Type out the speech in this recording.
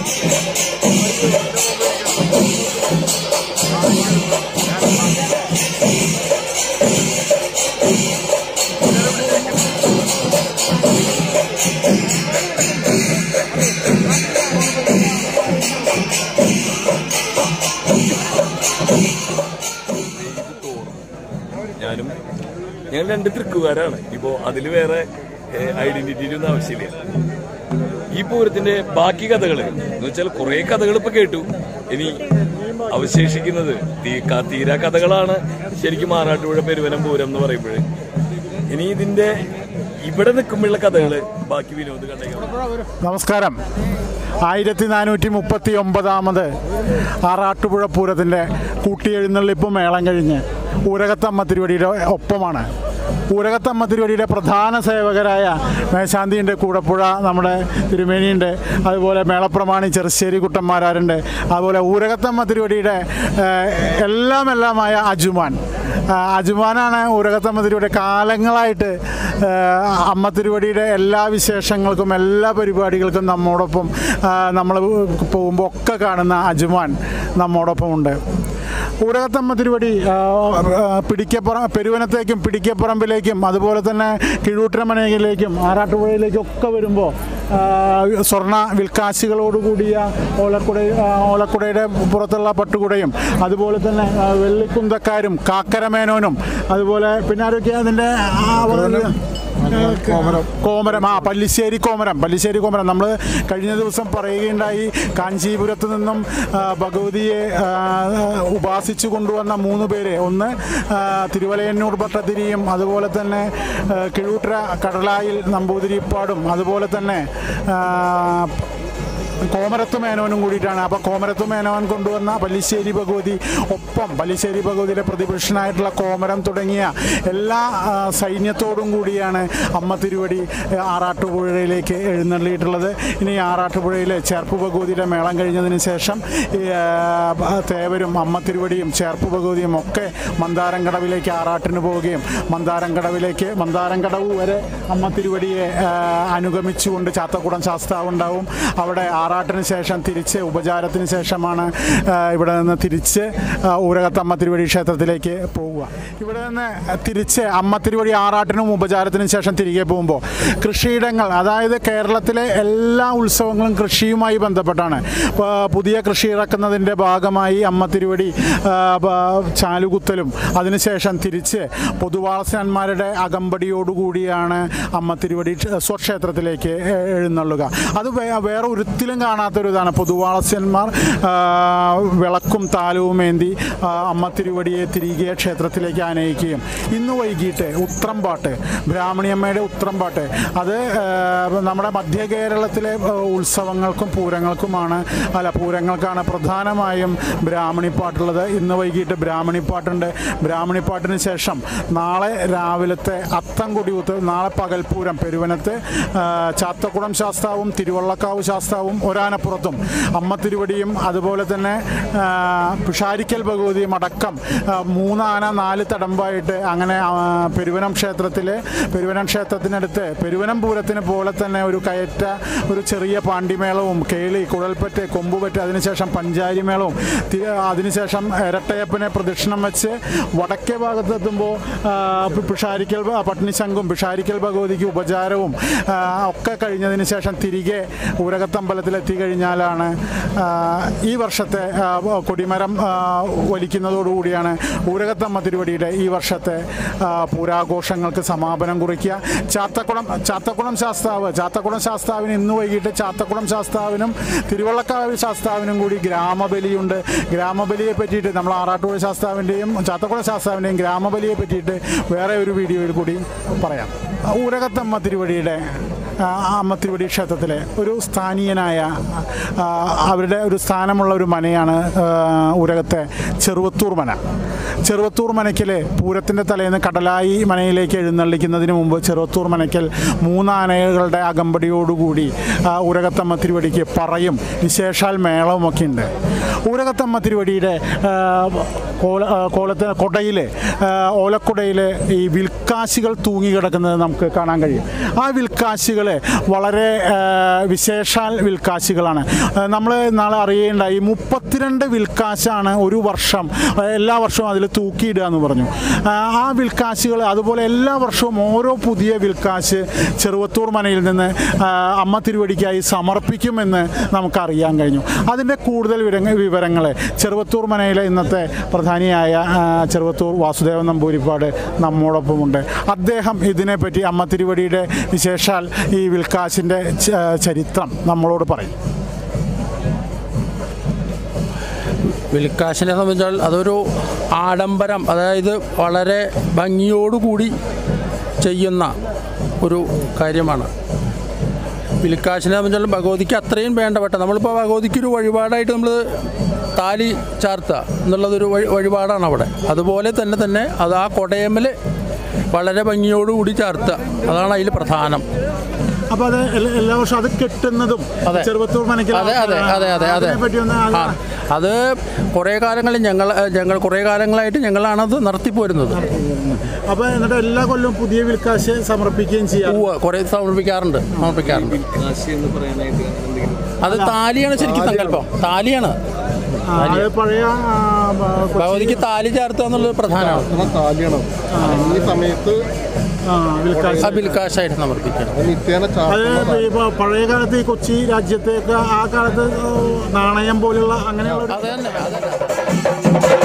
ഞാനും ഞങ്ങൾ രണ്ട് തൃക്കുകാരാണ് ഇപ്പോ അതിൽ വേറെ ഐഡന്റിറ്റിയുടെ ഒന്നും ആവശ്യമില്ല ഈ പൂരത്തിന്റെ ബാക്കി കഥകള് എന്ന് വെച്ചാൽ കുറെ കഥകൾ ഇപ്പൊ കേട്ടു ഇനി അവശേഷിക്കുന്നത് തീ- ക- തീരാ കഥകളാണ് ശരിക്കും ആറാട്ടുപുഴ പെരുവനം പൂരം എന്ന് പറയുമ്പോൾ ഇനി ഇതിന്റെ ഇവിടെ നിൽക്കുമ്പോഴുള്ള കഥകള് ബാക്കി വിനോദ് കണ്ടേക്കാം നമസ്കാരം ആയിരത്തി നാനൂറ്റി മുപ്പത്തി ഒമ്പതാമത് ആറാട്ടുപുഴ പൂരത്തിൻ്റെ കൂട്ടിയെഴുന്നള്ളിപ്പ് മേളം കഴിഞ്ഞ് ഊരകത്തമ്മ തിരുവടിയുടെ ഒപ്പമാണ് ഊരകത്തമ്മ തിരുവടിയുടെ പ്രധാന സേവകരായ മേശാന്തിയുണ്ട് കൂടപ്പുഴ നമ്മുടെ തിരുമേനിയുണ്ട് അതുപോലെ മേളപ്രമാണി ചെറുശ്ശേരി കുട്ടന്മാരാരുണ്ട് അതുപോലെ ഊരകത്തമ്മ തിരുവടിയുടെ ഏഹ്, എല്ലാം എല്ലാമായ അജുമാൻ ആ, അജുമാനാണ് ഊരകത്തമ്മ തിരുവടി കാലങ്ങളായിട്ട് ഏഹ്, അമ്മ തിരുവടിയുടെ എല്ലാ വിശേഷങ്ങൾക്കും എല്ലാ പരിപാടികൾക്കും നമ്മോടൊപ്പം നമ്മൾ പോകുമ്പോൾ ഒക്കെ കാണുന്ന അജുമാൻ നമ്മോടൊപ്പം ഉണ്ട് ഊരകത്തമ്മ തിരുവടി ആ, ആ, പിടിക്കപ്പുറ പെരുവനത്തേക്കും പിടിക്കപ്പുറമ്പിലേക്കും അതുപോലെ തന്നെ കിഴൂട്ടരമനയിലേക്കും ആറാട്ടുപുഴയിലേക്കും ഒക്കെ വരുമ്പോൾ സ്വർണ്ണ വിൽക്കാശികളോടുകൂടിയ ഓലക്കുട ആ, ഓലക്കുടയുടെ പുറത്തുള്ള പട്ടുകുടയും അതുപോലെ തന്നെ ആ, വെള്ളിക്കുന്തക്കാരും കാക്കരമേനോനും അതുപോലെ പിന്നെ ആരൊക്കെ അതിൻ്റെ കോമരം കോമരം ആ പല്ലിശ്ശേരി കോമരം പല്ലിശ്ശേരി കോമരം നമ്മൾ കഴിഞ്ഞ ദിവസം പറയുകയുണ്ടായി കാഞ്ചീപുരത്ത് നിന്നും ആ, ഭഗവതിയെ ആ, ഉപാസിച്ചു കൊണ്ടുവന്ന മൂന്ന് പേര് ഒന്ന് ആ, തിരുവലയന്നൂർ ഭട്ടതിരിയും അതുപോലെ തന്നെ ആ, കിഴൂട്ടര കടലായിൽ നമ്പൂതിരിപ്പാടും അതുപോലെ തന്നെ ആ, കോമരത്ത് മേനോനും കൂടിയിട്ടാണ് അപ്പോൾ കോമരത്ത് മേനോൻ കൊണ്ടുവന്ന പല്ലിശ്ശേരി ഭഗവതി ഒപ്പം പല്ലിശ്ശേരി ഭഗവതിയുടെ പ്രതിപുരുഷനായിട്ടുള്ള കോമരം തുടങ്ങിയ എല്ലാ ആ, സൈന്യത്തോടും കൂടിയാണ് അമ്മ തിരുവടി ആ, ആറാട്ടുപുഴയിലേക്ക് എഴുന്നള്ളിയിട്ടുള്ളത് ഇനി ആറാട്ടുപുഴയിലെ ചേർപ്പ് ഭഗവതിയുടെ മേളം കഴിഞ്ഞതിന് ശേഷം ഈ, ആ, തേവരും അമ്മ തിരുവടിയും ചേർപ്പ് ഭഗവതിയും ഒക്കെ മന്ദാരം കടവിലേക്ക് ആറാട്ടിന് പോവുകയും മന്ദാരം കടവിലേക്ക് മന്ദാരം കടവ് വരെ അമ്മ തിരുവടിയെ ആ, അനുഗമിച്ചുകൊണ്ട് ചാത്തക്കുടം ശാസ്താവ് ഉണ്ടാവും അവിടെ ആറാട്ടിന് ശേഷം തിരിച്ച് ഉപചാരത്തിന് ശേഷമാണ് ആ, ഇവിടെ നിന്ന് തിരിച്ച് ആ, ഊരകത്ത് അമ്മ തിരുവടി ക്ഷേത്രത്തിലേക്ക് പോവുക ഇവിടെ നിന്ന് തിരിച്ച് അമ്മ തിരുവടി ആറാട്ടിനും ഉപചാരത്തിനും ശേഷം തിരികെ പോകുമ്പോൾ കൃഷിയിടങ്ങൾ അതായത് കേരളത്തിലെ എല്ലാ ഉത്സവങ്ങളും കൃഷിയുമായി ബന്ധപ്പെട്ടാണ് ഇപ്പോൾ പുതിയ കൃഷി ഇറക്കുന്നതിൻ്റെ ഭാഗമായി അമ്മ തിരുവടി ആ, ബ- ചാലുകുത്തലും അതിനുശേഷം തിരിച്ച് പൊതുവാളസന്മാരുടെ അകമ്പടിയോടുകൂടിയാണ് അമ്മ തിരുവടി ക്ഷ- സ്വക്ഷേത്രത്തിലേക്ക് എ- എഴുന്നള്ളുക അത് വേ- വേറെ ഒരിക്കലും കാണാത്തൊരു ഇതാണ് പൊതുവാളസ്യന്മാർ ആ, വിളക്കും താലവും ഏന്തി ആ, അമ്മ തിരുവടിയെ തിരികെ ക്ഷേത്രത്തിലേക്ക് ആനയിക്കുകയും ഇന്ന് വൈകിട്ട് ഉത്രംപാട്ട് ബ്രാഹ്മണിയമ്മയുടെ ഉത്രംപാട്ട് അത് ആ, നമ്മുടെ മധ്യ കേരളത്തിലെ ആ, ഉത്സവങ്ങൾക്കും പൂരങ്ങൾക്കുമാണ് അല്ല പൂരങ്ങൾക്കാണ് പ്രധാനമായും ബ്രാഹ്മണിപ്പാട്ടുള്ളത് ഇന്ന് വൈകിട്ട് ബ്രാഹ്മണിപ്പാട്ടുണ്ട് ബ്രാഹ്മണിപ്പാട്ടിന് ശേഷം നാളെ രാവിലത്തെ അത്തം കൊടിയൂത്ത് നാളെ പകൽപൂരം പെരുവനത്ത് ആ, ചാത്തക്കുളം ശാസ്താവും തിരുവള്ളക്കാവ് ശാസ്താവും ഒരാനപ്പുറത്തും അമ്മ തിരുവടിയും അതുപോലെ തന്നെ ആ, പിഷാരിക്കൽ ഭഗവതിയും അടക്കം ആ, മൂന്നാന നാല് തടമ്പായിട്ട് അങ്ങനെ ആ, പെരുവനം ക്ഷേത്രത്തിലെ പെരുവനം ക്ഷേത്രത്തിനടുത്ത് പെരുവനം പൂരത്തിന് പോലെ തന്നെ ഒരു കയറ്റ ഒരു ചെറിയ പാണ്ടിമേളവും കേളി കുഴൽപ്പറ്റ് കൊമ്പുപറ്റ് അതിനുശേഷം പഞ്ചാരിമേളവും തി- അതിനുശേഷം ഇരട്ടയപ്പനെ പ്രദക്ഷിണം വെച്ച് വടക്കേ ഭാഗത്തെത്തുമ്പോൾ പിഷാരിക്കൽ ഭ- പട്നിശങ്കും പിഷാരിക്കൽ ഭഗവതിക്ക് ഉപചാരവും ആ, ഒക്കെ കഴിഞ്ഞതിന് ശേഷം തിരികെ ഊരകത്തമ്പലത്തിൽ എത്തിക്കഴിഞ്ഞാലാണ് ആ, ഈ വർഷത്തെ ആ, കൊടിമരം ആ, വലിക്കുന്നതോടുകൂടിയാണ് ഊരകത്തമ്മ തിരുവടിയുടെ ഈ വർഷത്തെ ആ, പൂരാഘോഷങ്ങൾക്ക് സമാപനം കുറിക്കുക ചാത്തക്കുളം ചാത്തക്കുളം ശാസ്താവ് ചാത്തക്കുളം ശാസ്താവിന് ഇന്ന് വൈകിട്ട് ചാത്തക്കുളം ശാസ്താവിനും തിരുവള്ളക്കാവ് ശാസ്താവിനും കൂടി ഗ്രാമബലിയുണ്ട് ഗ്രാമബലിയെ പറ്റിയിട്ട് നമ്മൾ ആറാട്ടുപുഴ ശാസ്താവിൻ്റെയും ചാത്തക്കുളം ശാസ്താവിൻ്റെയും ഗ്രാമബലിയെ പറ്റിയിട്ട് വേറെ ഒരു വീഡിയോയിൽ കൂടി പറയാം ഊരകത്തമ്മ തിരുവടിയുടെ ആ, അമ്മ തിരുവടി ക്ഷേത്രത്തിലെ ഒരു സ്ഥാനീയനായ ആ, അവരുടെ ഒരു സ്ഥാനമുള്ള ഒരു മനയാണ് ആ, ഊരകത്തെ ചെറുവത്തൂർ മന ചെറുവത്തൂർ മനയ്ക്കൽ പൂരത്തിൻ്റെ തലേന്ന് കടലായി മനയിലേക്ക് എഴുന്നള്ളിക്കുന്നതിന് മുമ്പ് ചെറുവത്തൂർ മനയ്ക്കൽ മൂന്നാനകളുടെ അകമ്പടിയോടുകൂടി ആ, ഊരകത്തമ്മ തിരുവടിക്ക് പറയും വിശേഷാൽ മേളവുമൊക്കെ ഉണ്ട് ഊരകത്തമ്മ തിരുവടിയുടെ ആ, കോല ആ, കോലത്ത് കൊടയിൽ ഓലക്കുടയിൽ ഈ വിൽക്കാശികൾ തൂങ്ങിക്കിടക്കുന്നത് നമുക്ക് കാണാൻ കഴിയും ആ വിൽക്കാശികൾ വളരെ ആ, വിശേഷാൽ വിൽക്കാശികളാണ് നമ്മൾ നാളെ അറിയേണ്ടായി മുപ്പത്തിരണ്ട് വിൽക്കാശാണ് ഒരു വർഷം ആ, എല്ലാ വർഷവും അതിൽ തൂക്കിയിടുക എന്ന് പറഞ്ഞു ആ, ആ വിൽക്കാശികൾ അതുപോലെ എല്ലാ വർഷവും ഓരോ പുതിയ വിൽക്കാശ് ചെറുവത്തൂർ മനയിൽ നിന്ന് ആ, അമ്മ തിരുവടിക്കായി സമർപ്പിക്കുമെന്ന് നമുക്കറിയാൻ കഴിഞ്ഞു അതിൻ്റെ കൂടുതൽ വിവരങ്ങൾ ചെറുവത്തൂർ മനയിലെ ഇന്നത്തെ പ്രധാനിയായ ആ, ചെറുവത്തൂർ വാസുദേവൻ നമ്പൂരിപ്പാട് നമ്മോടൊപ്പമുണ്ട് അദ്ദേഹം ഇതിനെപ്പറ്റി അമ്മ തിരുവടിയുടെ വിശേഷാൽ ഈ വിൽക്കാശിൻ്റെ ച- ചരിത്രം നമ്മളോട് പറയും വിൽക്കാശിനെ സംബന്ധിച്ചാൽ അതൊരു ആഡംബരം അതായത് വളരെ ഭംഗിയോടുകൂടി ചെയ്യുന്ന ഒരു കാര്യമാണ് വിൽക്കാശിനെ സംബന്ധിച്ചാൽ ഭഗവതിക്ക് അത്രയും വേണ്ടപ്പെട്ട നമ്മളിപ്പോൾ ഭഗവതിക്ക് ഒരു വഴിപാടായിട്ട് നമ്മൾ താലി ചാർത്തുക എന്നുള്ളതൊരു വഴി വഴിപാടാണ് അവിടെ അതുപോലെ തന്നെ തന്നെ അത് ആ കൊടയമ്മൽ വളരെ ഭംഗിയോടുകൂടി ചാർത്തുക അതാണ് അതിൽ പ്രധാനം അപ്പോൾ അത് എല്ലാ- എല്ലാ വർഷവും അത് കെട്ടുന്നതും അതെ. ചെറുവത്തൂർ മനയ്ക്കൽ അതെ അതെ അതെ അതെ അതെ അതിനെപ്പറ്റി ഒന്ന് ആ അത് കുറേ കാലങ്ങളിൽ ഞങ്ങൾ ഞങ്ങൾ കുറേ കാലങ്ങളായിട്ട് ഞങ്ങളാണത് നടത്തിപ്പോരുന്നത് അപ്പോൾ എന്നിട്ട് എല്ലാ കൊല്ലവും പുതിയ വിൽക്കാശ് സമർപ്പിക്കുകയും ചെയ്യാം പൂവ് കുറേ സമർപ്പിക്കാറുണ്ട് സമർപ്പിക്കാറുണ്ട് അത് താലിയാണ് ശരിക്കും സങ്കല്പം താലിയാണ് ആ, അത് പഴയ ആ, ബ- കൊച്ചി- ഭഗവതിക്ക് താലി ചേർത്തുക എന്നുള്ളത് പ്രധാനമാണ് ഭക്ഷണം താലിയാണ് ഈ സമയത്ത് ആ, വിൽക്കാശ് ആ ബിൽക്കാശായിട്ട് സമർപ്പിക്കണം അത് നിത്യേന അത് ചാർത്തുന്ന ഇപ്പോൾ പഴയ കാലത്ത് ഈ കൊച്ചി രാജ്യത്തേക്ക് ആ കാലത്ത് നാണയം പോലുള്ള അങ്ങനെയുള്ള ഒരു- അത് തന്നെ അത് തന്നെ